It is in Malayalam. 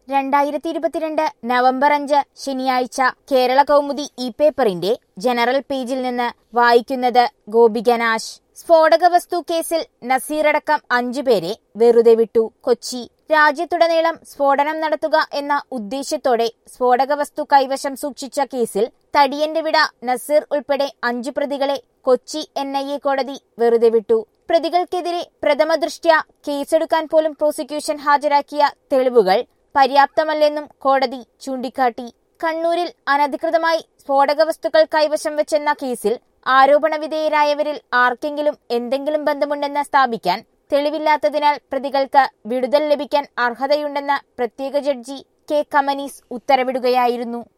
രണ്ടായിരത്തി ഇരുപത്തിരണ്ട് നവംബർ അഞ്ച് ശനിയാഴ്ച കേരള കൗമുദി ഇ പേപ്പറിന്റെ ജനറൽ പേജിൽ നിന്ന് വായിക്കുന്നത് ഗോപികനാശ് സ്ഫോടക വസ്തു കേസിൽ നസീറടക്കം അഞ്ചുപേരെ വെറുതെ വിട്ടു കൊച്ചി രാജ്യത്തുടനീളം സ്ഫോടനം നടത്തുക എന്ന ഉദ്ദേശ്യത്തോടെ സ്ഫോടക വസ്തു കൈവശം സൂക്ഷിച്ച കേസിൽ തടിയന്റെ വിട നസീർ ഉൾപ്പെടെ അഞ്ചു പ്രതികളെ കൊച്ചി എൻ ഐ എ കോടതി വെറുതെ വിട്ടു പ്രതികൾക്കെതിരെ പ്രഥമദൃഷ്ട്യാ കേസെടുക്കാൻ പോലും പ്രോസിക്യൂഷൻ ഹാജരാക്കിയ തെളിവുകൾ പര്യാപ്തമല്ലെന്നും കോടതി ചൂണ്ടിക്കാട്ടി കണ്ണൂരിൽ അനധികൃതമായി സ്ഫോടക വസ്തുക്കൾ കൈവശം വെച്ചെന്ന കേസിൽ ആരോപണവിധേയരായവരിൽ ആർക്കെങ്കിലും എന്തെങ്കിലും ബന്ധമുണ്ടെന്ന് സ്ഥാപിക്കാൻ തെളിവില്ലാത്തതിനാൽ പ്രതികൾക്ക് വിടുതൽ ലഭിക്കാൻ അർഹതയുണ്ടെന്ന് പ്രത്യേക ജഡ്ജി കെ കമനീസ് ഉത്തരവിടുകയായിരുന്നു